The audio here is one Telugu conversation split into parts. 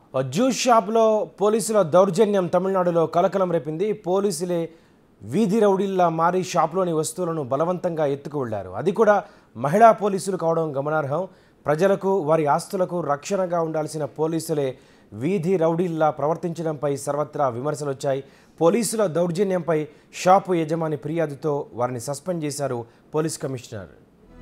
జ్యూస్ షాప్లో పోలీసుల దౌర్జన్యం తమిళనాడులో కలకలం రేపింది పోలీసులే వీధి రౌడీల్లా మారి షాప్లోని వస్తువులను బలవంతంగా ఎత్తుకు వెళ్లారు అది కూడా మహిళా పోలీసులు కావడం గమనార్హం ప్రజలకు వారి ఆస్తులకు రక్షణగా ఉండాల్సిన పోలీసులే వీధి రౌడీల్లా ప్రవర్తించడంపై సర్వత్రా విమర్శలు వచ్చాయి పోలీసుల దౌర్జన్యంపై షాపు యజమాని ఫిర్యాదుతో వారిని సస్పెండ్ చేశారు పోలీస్ కమిషనర్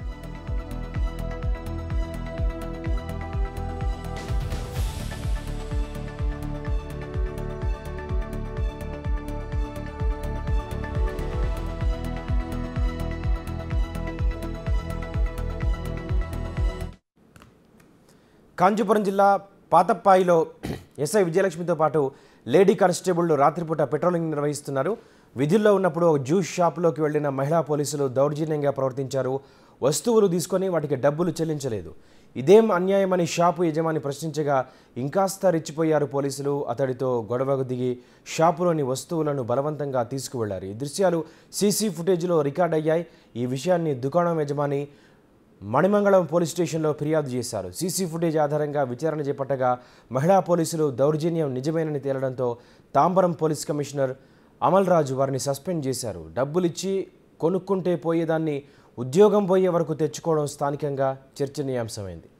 కాంచీపురం జిల్లా పాతప్పాయిలో ఎస్ఐ విజయలక్ష్మితో పాటు లేడీ కానిస్టేబుళ్లు రాత్రిపూట పెట్రోలింగ్ నిర్వహిస్తున్నారు విధుల్లో ఉన్నప్పుడు ఒక జ్యూస్ షాపులోకి వెళ్లిన మహిళా పోలీసులు దౌర్జన్యంగా ప్రవర్తించారు వస్తువులు తీసుకొని వాటికి డబ్బులు చెల్లించలేదు ఇదేం అన్యాయమని షాపు యజమాని ప్రశ్నించగా ఇంకాస్త రెచ్చిపోయారు పోలీసులు అతడితో గొడవకు దిగి షాపులోని వస్తువులను బలవంతంగా తీసుకువెళ్లారు ఈ దృశ్యాలు సీసీ ఫుటేజ్లో రికార్డ్ అయ్యాయి ఈ విషయాన్ని దుకాణం యజమాని మణిమంగళం పోలీస్ స్టేషన్లో ఫిర్యాదు చేశారు సీసీ ఫుటేజ్ ఆధారంగా విచారణ చేపట్టగా మహిళా పోలీసులు దౌర్జన్యం నిజమేనని తేలడంతో తాంబరం పోలీస్ కమిషనర్ అమల్ రాజు వారిని సస్పెండ్ చేశారు డబ్బులిచ్చి కొనుక్కుంటే పోయేదాన్ని ఉద్యోగం పోయే వరకు తెచ్చుకోవడం స్థానికంగా చర్చనీయాంశమైంది